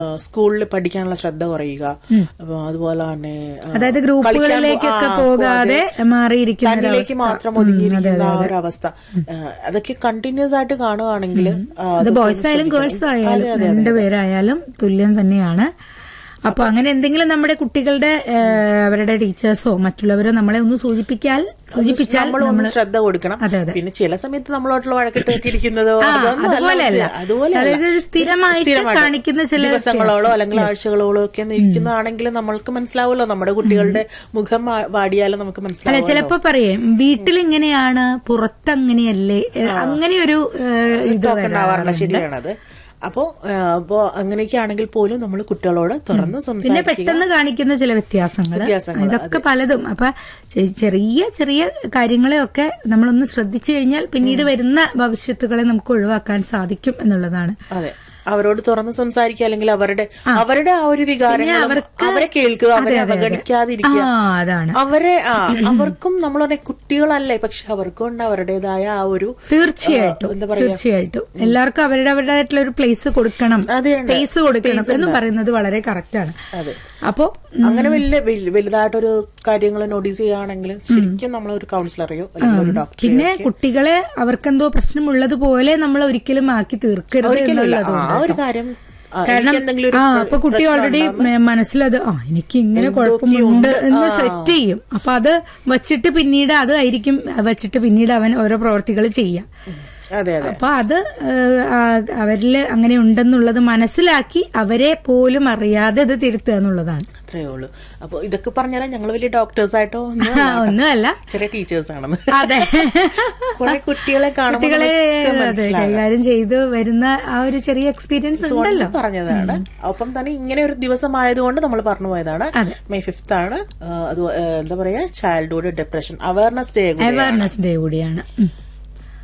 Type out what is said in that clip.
സ്കൂളിൽ പഠിക്കാനുള്ള ശ്രദ്ധ കുറയുക അപ്പൊ അതുപോലെ തന്നെ ആ, അതായത് കളിക്കാൻ ഗ്രൂപ്പുകളിലേക്കൊക്കെ പോ- ആ, പോകാതെ മാറിയിരിക്കുന്ന ഒരു തന്നിലേക്ക് അവസ്ഥ. മാത്രം ഒതുങ്ങിയിരിക്കുന്ന ആ ഒരു അവസ്ഥ ആ, അതൊക്കെ കണ്ടിന്യൂസ് ആയിട്ട് കാണുകയാണെങ്കിൽ അത് ബോയ്സ് ആയാലും ഗേൾസ് ആയാലും രണ്ടുപേരായാലും തുല്യം തന്നെയാണ് അപ്പൊ അങ്ങനെ എന്തെങ്കിലും നമ്മുടെ കുട്ടികളുടെ ഏഹ്, അവരുടെ ടീച്ചേഴ്സോ മറ്റുള്ളവരോ നമ്മളെ ഒന്ന് സൂചിപ്പിക്കാൽ സൂചിപ്പിച്ചാൽ നമ്മൾ ഒന്ന് ശ്രദ്ധ കൊടുക്കണം അതെ, അതെ. പിന്നെ ചില സമയത്ത് നമ്മളോട്ടുള്ള വഴക്കിട്ടൊക്കെ ഇരിക്കുന്നതോ ആ, അതൊന്നും അല്ല അതുപോലെയല്ല. ഇത്. അതുപോലെയല്ല. അതായത് സ്ഥിരമായിട്ട് സ്ഥിരമായിട്ട് കാണിക്കുന്ന ചില ദിവസങ്ങളോളോ അല്ലെങ്കിൽ ആഴ്ചകളോളോ ഒക്കെ ഒന്ന് ഇരിക്കുന്നതാണെങ്കിൽ നമ്മൾക്ക് മനസ്സിലാവുമല്ലോ നമ്മുടെ കുട്ടികളുടെ മുഖം വാ- വാടിയാലും നമുക്ക് അല്ല മനസ്സിലാവും ചിലപ്പോ പറയും വീട്ടിൽ ഇങ്ങനെയാണ് പുറത്തങ്ങനെയല്ലേ ഏഹ്, അങ്ങനെ ഒരു ഏഹ്, ഇത് ഒക്കെ ഉണ്ടാവാറുണ്ട് വരാറുണ്ട്. ശരിയാണത് അപ്പോ ആ, അപ്പോ അങ്ങനെയൊക്കെ ആണെങ്കിൽ പോലും നമ്മൾ കുട്ടികളോട് തുറന്ന് പിന്നെ സംസാരിക്കുക പെട്ടെന്ന് കാണിക്കുന്ന ചില വ്യത്യാസങ്ങൾ വ്യത്യാസങ്ങൾ, ഇതൊക്കെ പലതും അപ്പൊ ചെ- ചെറിയ ചെറിയ കാര്യങ്ങളെയൊക്കെ നമ്മളൊന്ന് ശ്രദ്ധിച്ചു കഴിഞ്ഞാൽ പിന്നീട് വരുന്ന ഭവിഷ്യത്തുകളെ നമുക്ക് ഒഴിവാക്കാൻ സാധിക്കും എന്നുള്ളതാണ് അതെ അവരോട് തുറന്ന് സംസാരിക്കുക അല്ലെങ്കിൽ അവരുടെ അവരുടെ ആ ഒരു വികാരങ്ങൾ അവർക്ക് അവരെ കേൾക്കുക അവരെ അതെ, അതെ, അതെ. അവഗണിക്കാതിരിക്കുക ആ അതാണ് അവരെ ആ അവർക്കും നമ്മൾ പറഞ്ഞ കുട്ടികളല്ലേ പക്ഷെ അവർക്കും ഉണ്ട് അവരുടേതായ ആ ഒരു തീർച്ചയായിട്ടും എന്താ പറയാ തീർച്ചയായിട്ടും എല്ലാവർക്കും അവരുടെ അവരുടേതായിട്ടുള്ള ഒരു പ്ലേസ് കൊടുക്കണം അതെ, ഉണ്ട്. സ്പേസ് കൊടുക്കണം എന്ന് പറയുന്നത് വളരെ കറക്റ്റ് ആണ് അതെ അപ്പോ അങ്ങനെ വലിയ വലിയ- വലുതായിട്ടൊരു കാര്യങ്ങൾ നോട്ടീസ് ചെയ്യുകയാണെങ്കിൽ ശരിക്കും നമ്മൾ ഒരു കൗൺസിലറെയോ അല്ലെങ്കിൽ ഒരു ഡോക്ടറെയോ പിന്നെ കുട്ടികളെ അവർക്കെന്തോ പ്രശ്നമുള്ളതുപോലെ നമ്മൾ ഒരിക്കലും ആക്കി തീർക്കരുത് ഒരിക്കലും ഇല്ല. എന്നുള്ളതും ആ ഒരു കാര്യം ആ, കാരണം എനിക്ക് എന്തെങ്കിലും ഒരു ആ പ്ര- അപ്പൊ കുട്ടി പ്രശ്നം ഓൾറെഡി ഉണ്ടാകുമ്പോ മനസ്സിലത് ആ എനിക്ക് ഇങ്ങനെ കുഴപ്പമുണ്ട് എന്ന് സെറ്റ് ചെയ്യും അപ്പൊ അത് വച്ചിട്ട് പിന്നീട് അത് ആയിരിക്കും വച്ചിട്ട് പിന്നീട് അവൻ ഓരോ പ്രവർത്തികൾ ചെയ്യാം അതെ അതെ അപ്പൊ അത് ഏഹ്, ആ, അവരില് അങ്ങനെ ഉണ്ടെന്നുള്ളത് മനസ്സിലാക്കി അവരെ പോലും അറിയാതെ ഇത് തിരുത്തുക എന്നുള്ളതാണ് അത്രേ ഉള്ളൂ അപ്പൊ ഇതൊക്കെ പറഞ്ഞാൽ ഞങ്ങൾ വലിയ ഡോക്ടേഴ്സ് ആയിട്ടോ ഒന്നും ആ, ഒന്നുമല്ല ചെറിയ ടീച്ചേഴ്സ് ആണെന്ന് അതെ കുറെ കുട്ടികളെ കാണുമ്പോൾ കുട്ടികളെ നമുക്ക് അതെ, മനസ്സിലാകും. കൈകാര്യം ചെയ്ത് വരുന്ന ആ ഒരു ചെറിയ എക്സ്പീരിയൻസ് ഉണ്ടല്ലോ പറഞ്ഞതാണ് ഒപ്പം തന്നെ ഇങ്ങനെ ഒരു ദിവസം ആയതുകൊണ്ട് നമ്മൾ പറഞ്ഞു പോയതാണ് അതെ. മെയ് ഫിഫ്ത് ആണ് ആ, അത് ആ, എന്താ പറയാ childhood depression awareness day awareness day കൂടിയാണ് ഉം.